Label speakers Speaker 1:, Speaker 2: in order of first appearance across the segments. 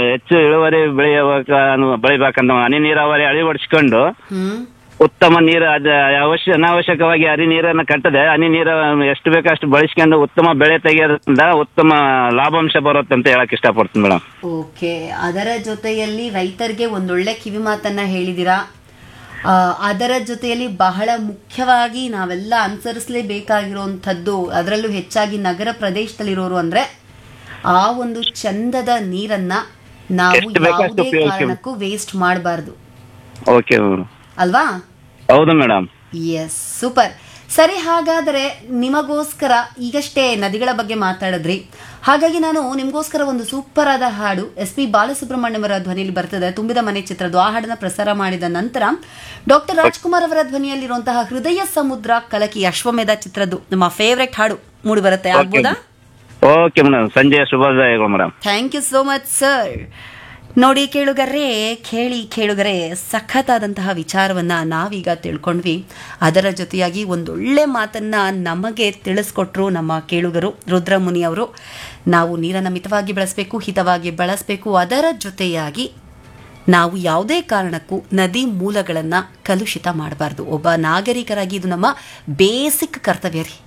Speaker 1: ಹೆಚ್ಚು ಇಳುವರಿ ಬೆಳೆಯಬೇಕ ಬೆಳಿಬೇಕಂತ ಹನಿ ನೀರಾವರಿ ಅಳವಡಿಸ್ಕೊಂಡು
Speaker 2: ಹ್ಮ್
Speaker 1: ಉತ್ತಮ ನೀರು ಅದ ಅವಶ್ಯ ಅನಾವಶ್ಯಕವಾಗಿ ಹನಿ ನೀರನ್ನು ಕಟ್ಟದೆ ಹನಿ ನೀರು ಎಷ್ಟು ಬೇಕೋ ಅಷ್ಟು ಬಳಸ್ಕೊಂಡು ಉತ್ತಮ ಬೆಳೆ ತೆಗೆಯೋದ್ರಿಂದ ಉತ್ತಮ ಲಾಭಾಂಶ ಬರುತ್ತೆ ಅಂತ ಹೇಳಕ್ ಇಷ್ಟಪಡ್ತೀನಿ ಮೇಡಮ್
Speaker 2: ಓಕೆ ಅದರ ಜೊತೆಯಲ್ಲಿ ರೈತರಿಗೆ ಒಂದೊಳ್ಳೆ ಕಿವಿ ಮಾತನ್ನ ಹೇಳಿದಿರಾ ಆ, ಅದರ ಜೊತೆಯಲ್ಲಿ ಬಹಳ ಮುಖ್ಯವಾಗಿ ನಾವೆಲ್ಲ ಅನುಸರಿಸಲೇಬೇಕಾಗಿರುವಂಥದ್ದು ಅದರಲ್ಲೂ ಹೆಚ್ಚಾಗಿ ನಗರ ಪ್ರದೇಶದಲ್ಲಿರೋರು ಅಂದ್ರೆ ಆ ಒಂದು ಚಂದದ ನೀರನ್ನ ನಾವು
Speaker 1: ಎಷ್ಟು ಬೇಕೋ ಅಷ್ಟು
Speaker 2: ಯಾವುದೇ
Speaker 1: ಉಪಯೋಗಿಸಿ.
Speaker 2: ಕಾರಣಕ್ಕೂ ವೇಸ್ಟ್ ಮಾಡಬಾರ್ದು
Speaker 1: ಓಕೆ ಮೇಡಮ್
Speaker 2: ಅಲ್ವಾ
Speaker 1: ಹೌದು ಮೇಡಮ್
Speaker 2: ಎಸ್ ಸೂಪರ್ ಸರಿ ಹಾಗಾದರೆ ನಿಮಗೋಸ್ಕರ ಈಗಷ್ಟೇ ನದಿಗಳ ಬಗ್ಗೆ ಮಾತಾಡಿದ್ರಿ ಹಾಗಾಗಿ ನಾನು ನಿಮಗೋಸ್ಕರ ಒಂದು ಸೂಪರ್ ಆದ ಹಾಡು ಎಸ್ ಪಿ ಬಾಲಸುಬ್ರಹ್ಮಣ್ಯವರ ಧ್ವನಿಯಲ್ಲಿ ಬರ್ತದೆ ತುಂಬಿದ ಮನೆ ಚಿತ್ರದ್ದು ಆ ಹಾಡನ್ನ ಪ್ರಸಾರ ಮಾಡಿದ ನಂತರ ಡಾಕ್ಟರ್ ರಾಜ್ಕುಮಾರ್ ಅವರ ಧ್ವನಿಯಲ್ಲಿರುವಂತಹ ಹೃದಯ ಸಮುದ್ರ ಕಲಕಿ ಅಶ್ವಮೇಧ ಚಿತ್ರದ್ದು ನಮ್ಮ ಫೇವ್ರೆಟ್ ಹಾಡು ಮೂಡಿ ಬರುತ್ತೆ ಆಗ್ಬೋದಾ
Speaker 1: ಓಕೆ ಮೇಡಮ್ ಸಂಜೆಯ ಶುಭೋದಯಗಳು madam
Speaker 2: thank you so much sir ನೋಡಿ ಕೇಳುಗರೆ ಕೇಳಿ ಕೇಳುಗರೆ ಸಖತ್ತಾದಂತಹ ವಿಚಾರವನ್ನ ನಾವೀಗ ತಿಳ್ಕೊಂಡ್ವಿ ಅದರ ಜೊತೆಯಾಗಿ ಒಂದೊಳ್ಳೆ ಮಾತನ್ನ ನಮಗೆ ತಿಳಿಸ್ಕೊಟ್ರು ನಮ್ಮ ಕೇಳುಗರು ರುದ್ರಮುನಿ ಅವರು ನಾವು ನೀರನ್ನು ಮಿತವಾಗಿ ಬಳಸಬೇಕು ಹಿತವಾಗಿ ಬಳಸಬೇಕು ಅದರ ಜೊತೆಯಾಗಿ ನಾವು ಯಾವುದೇ ಕಾರಣಕ್ಕೂ ನದಿ ಮೂಲಗಳನ್ನು ಕಲುಷಿತ ಮಾಡಬಾರ್ದು ಒಬ್ಬ ನಾಗರಿಕರಾಗಿ ಇದು ನಮ್ಮ ಬೇಸಿಕ್ ಕರ್ತವ್ಯ ರೀ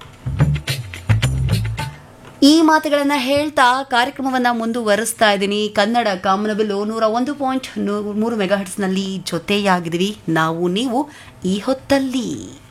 Speaker 2: ಈ ಮಾತುಗಳನ್ನ ಹೇಳ್ತಾ ಕಾರ್ಯಕ್ರಮವನ್ನ ಮುಂದುವರಿಸ್ತಾ ಇದ್ದೀನಿ ಕನ್ನಡ ಕಾಮನಬಿಲ್ಲು ನೂರ ಒಂದು ಪಾಯಿಂಟ್ ಮೂರು ಮೆಗಾಹರ್ಟ್ಸ್ನಲ್ಲಿ ಜೊತೆಯಾಗಿದ್ದೀವಿ ನಾವು ನೀವು ಈ ಹೊತ್ತಲ್ಲಿ